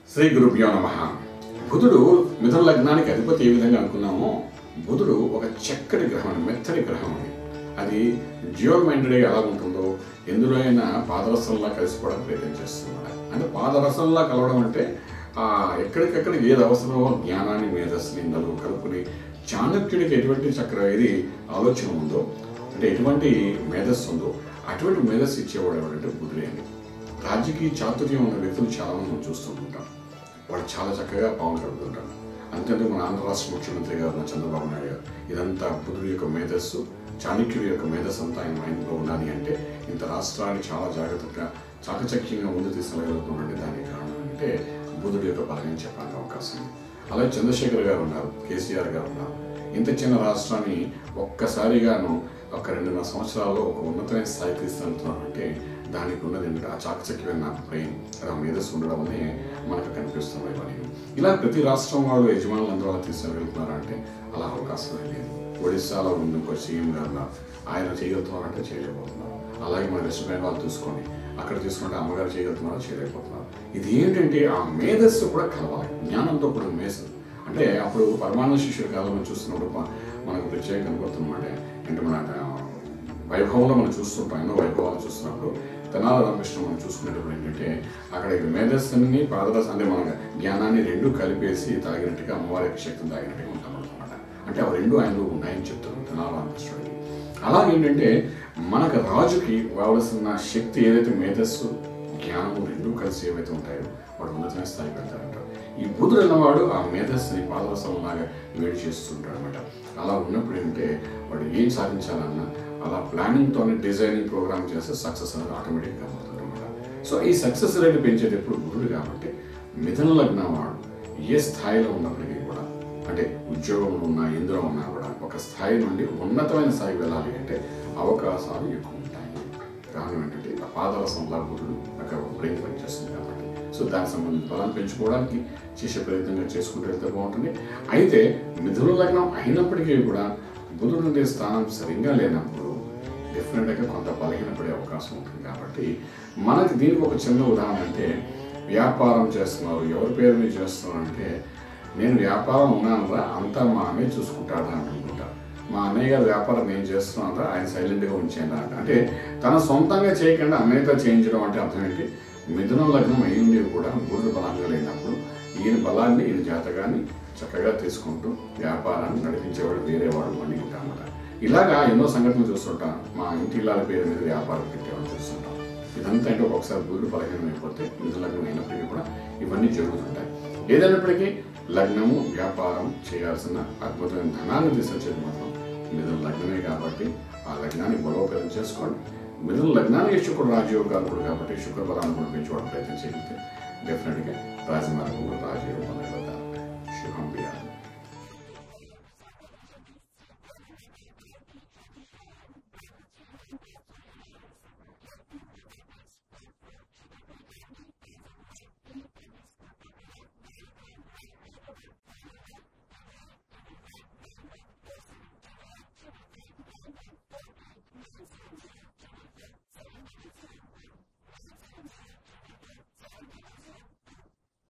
శ్రీ గురుభ్యో నమ బుధుడు మిథున లగ్నానికి అధిపతి ఏ విధంగా అనుకున్నామో బుధుడు ఒక చక్కటి గ్రహం అండి మెత్తటి గ్రహం అండి అది జియోల్ మైండెడ్ ఎలా ఉంటుందో ఎందులో అయినా పాదరసంలా కలిసిపోవడం ప్రయత్నం చేస్తున్నాడు అంటే పాదరసంలా కలవడం అంటే ఆ ఎక్కడికెక్కడ ఏది అవసరమో జ్ఞానాన్ని మేధస్సుని నలుగు కలుపుని చాణక్యుడికి ఎటువంటి చక్ర ఏది ఆలోచన ఉందో అంటే ఎటువంటి మేధస్సు ఉందో అటువంటి మేధస్సు ఇచ్చేవాడు ఎవరంటే బుధుడే అండి రాజకీయ చాతుర్యం ఉన్న వ్యక్తులు చాలా మంది మనం చూస్తూ ఉంటాం వాళ్ళు చాలా చక్కగా పవన్ కలుగుతుంటారు అంతేందుకు మన ఆంధ్ర రాష్ట్ర ముఖ్యమంత్రి గారు మన చంద్రబాబు నాయుడు గారు ఇదంతా బుధుడి యొక్క మేధస్సు చాణక్యుడి యొక్క మేధస్సు అంతా ఆయన మైండ్లో ఉన్నది అంటే ఇంత రాష్ట్రాన్ని చాలా జాగ్రత్తగా చాకచక్యంగా ముందు తీసుకెళ్ళగలుగుతుందండి దానికి కారణం అంటే బుధుడి యొక్క బలమని చెప్పడానికి అవకాశం ఉంది అలాగే చంద్రశేఖర్ గారు ఉన్నారు కేసీఆర్ గారు ఉన్నారు ఇంత చిన్న రాష్ట్రాన్ని ఒక్కసారిగాను ఒక రెండున్నర సంవత్సరాల్లో ఒక ఉన్నతమైన స్థాయికి తీసుకెళ్తున్నారంటే దానికి ఉన్నది ఏంటంటే ఆ చాకచక్యమైన బ్రెయిన్ ఆ మేధస్సు ఉండడం వల్లే మనకు కనిపిస్తున్నాయి ఇవన్నీ ఇలా ప్రతి రాష్ట్రం వాళ్ళు యజమానులు అందువల్ల తీసుకెళ్ళగలుగుతున్నారా అంటే అలా అవకాశం లేదు ఒడిస్సాలో ఉంది ఇంకో సీఎం గారు ఉన్నారు. ఆయన చేయగలుగుతున్నారంటే చేయలేకపోతున్నారు అలాగే మన వెస్ట్ బెంగాల్ చూసుకోండి అక్కడ తీసుకుంటే అమ్మగారు చేయగలుగుతున్నారో చేయలేకపోతున్నారు ఇది ఏంటంటే ఆ మేధస్సు కూడా కలవాలి జ్ఞానంతో కూడా మేధస్సు అంటే అప్పుడు పరమానంద శిష్యుల కాలంలో చూస్తున్నప్పుడు మ- మనకు ప్రత్యేకంగా కనపడుతుందన్నమాట అంటే మన ఆ, వైభవంలో మనం చూస్తుంటాం ఎన్నో వైభవాలు చూస్తున్నప్పుడు తెనాల రామకృష్ణ మనం చూసుకునేటప్పుడు ఏంటంటే అక్కడ ఈ మేధస్సుని పాదరస అంటే మన జ్ఞానాన్ని రెండు కలిపేసి తాగినట్టుగా అమ్మవారి యొక్క శక్తిని తాగినట్టుగా ఉంటాం అనమాట అంటే అవి రెండు ఆయనలో ఉన్నాయని చెప్తారు తెనాల రామకృష్ణుడికి అలాగేంటంటే మనకు రాజుకి కావలసిన శక్తి ఏదైతే మేధస్సు జ్ఞానము రెండు కలిసి ఏవైతే ఉంటాయో వాడు ఉన్నతమైన స్థాయికి వెళ్తారంటారు ఈ బుధుడు అన్నవాడు ఆ మేధస్సుని పాదరసంలాగా వేడి చేస్తుంటాడు అనమాట అలా ఉన్నప్పుడు ఏంటంటే వాడు ఏం సాధించాలన్నా అలా ప్లానింగ్తోనే డిజైనింగ్ ప్రోగ్రామ్ చేస్తే సక్సెస్ అనేది ఆటోమేటిక్గా అవుతుంది అనమాట సో ఈ సక్సెస్ రేట్ పెంచేది ఎప్పుడు బుధుడు కాబట్టి మిథున లగ్నం వాడు ఏ స్థాయిలో ఉన్నప్పటికీ కూడా అంటే ఉద్యోగంలో ఉన్నా ఎందులో ఉన్నా కూడా ఒక స్థాయి నుండి ఉన్నతమైన స్థాయికి వెళ్ళాలి అంటే అవకాశాలు ఎక్కువ ఉంటాయి కారణం ఏంటంటే ఆ పాదరసంలా బుధుడు అక్కడ బ్రెయిన్ పనిచేస్తుంది కాబట్టి సో దానికి సంబంధించిన బలాన్ని పెంచుకోవడానికి చేసే ప్రయత్నంగా చేసుకుంటూ వెళ్తే బాగుంటుంది అయితే మిథున లగ్నం అయినప్పటికీ కూడా బుధుడు ఉండే స్థానం సరిగ్గా లేనప్పుడు డెఫినెట్గా కొంత బలహీనపడే అవకాశం ఉంటుంది కాబట్టి మనకి దీనికి ఒక చిన్న ఉదాహరణ అంటే వ్యాపారం చేస్తున్నారు ఎవరి పేరు మీద చేస్తున్నారు అంటే నేను వ్యాపారం ఉన్నానరా అంతా మా అన్నయ్య చూసుకుంటాడా అనుకుంటా మా అన్నయ్య గారు వ్యాపారం నేను చేస్తున్నానరా ఆయన సైలెంట్గా ఉంచేయండి అంట అంటే తన సొంతంగా చేయకుండా అన్నయ్యతో చేయించడం అంటే అర్థం ఏంటి మిథున లగ్నం అయ్యింది కూడా బుధుడు బలంగా లేనప్పుడు ఈయన బలాన్ని ఈయన జాతకాన్ని చక్కగా తీసుకుంటూ వ్యాపారాన్ని నడిపించేవాడు వేరే వాడు మళ్ళీ ఉంటామన్నమాట ఇలాగా ఎన్నో సంఘటనలు చూస్తుంటాం మా ఇంటి ఇళ్ళ పేరు మీద వ్యాపారం పెట్టేవాళ్ళు చూస్తుంటాం ఇదంతా అంటే ఒక్కొక్కసారి బుధుడు బలహీనం అయిపోతే మిథున లగ్నం అయినప్పటికీ కూడా ఇవన్నీ జరుగుతుంటాయి ఏదైనప్పటికీ లగ్నము వ్యాపారం చేయాల్సిన అద్భుతమైన ధనాన్ని తీసుకొచ్చేది మాత్రం మిథున లగ్నమే కాబట్టి ఆ లగ్నాన్ని బలోపేతం చేసుకోండి మిథున లగ్నానికి శుక్రుడు రాజయోగాలు కూడా కాబట్టి శుక్ర బలాన్ని కూడా పెంచుకోవడం ప్రయత్నం చేయగలిగితే డెఫినెట్గా రాజమార్గంలో రాజయోగం వెళ్తారు శుభం బియాలి